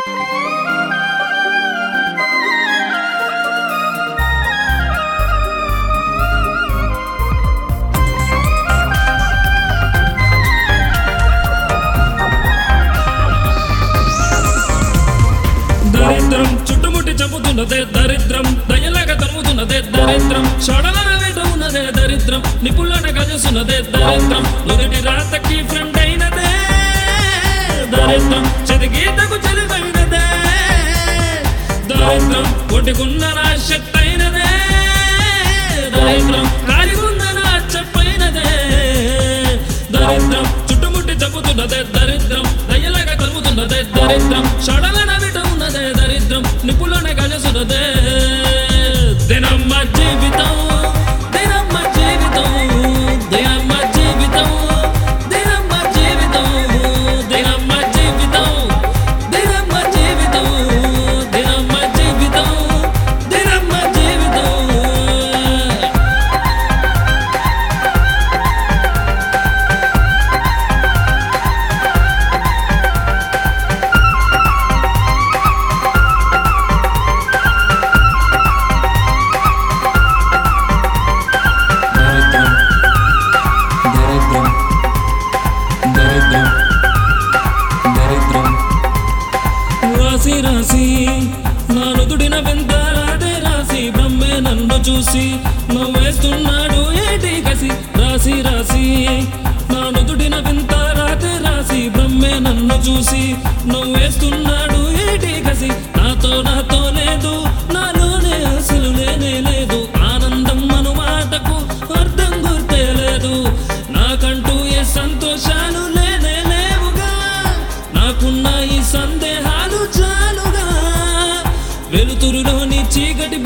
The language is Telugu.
దరిద్రం చుట్టుముట్టి చంపుతున్నదే దరిద్రం దయలాగా తరుముతున్నదే దరిద్రం షడలన వెంట ఉన్నదే దరిద్రం నిపుణులన గజసున్నదే దరిద్రం నుదుటి రాతకి ఫ్రెండ్ అయినదే దరిద్రం చదిగీతకు చదివైనదే దరిద్రం ఒడ్డుకున్న నా శక్తి అయినదే దరిద్రం కాలిగున్న నా చెప్పైనదే దరిద్రం చుట్టుముట్టి చంపుతున్నదే దరిద్రం దయ్యలాగా కలుగుతున్నదే దరిద్రం షడలన విట ఉన్నదే దరిద్రం నిపుణులన గజసున్నదే దినమ్మ జీవితం దినమ్మ జీవితం దినమ్మ జీవితం దినమ్మ జీవితం దినమ్మ జీవితం దినమ్మ జీవితం దినమ్మ జీవితం దినమ్మ జీవితం దరిద్రం దరిద్రం దరిద్రం దరిద్రం రాసి రాసి నా నుదుడిన వింత రాదే రాసి బ్రహ్మే నన్ను చూసి నవ్వేస్తున్నాడు ఏటి కసి రాసి రాసి నా నుదుడిన వింత రాదే రాసి బ్రహ్మే నన్ను చూసి నవ్వేస్తున్నాడు ఏటి కసి నాతో నాతో లేదు నాలోనే అసలు లేనే లేదు ఆనందం అను మాటకు అర్థం గుర్తే లేదు నాకంటూ ఏ సంతోషాలు లేనే లేవుగా నాకున్న ఈ సందేహాలు చాలుగా వెలుతురులోని చీకటి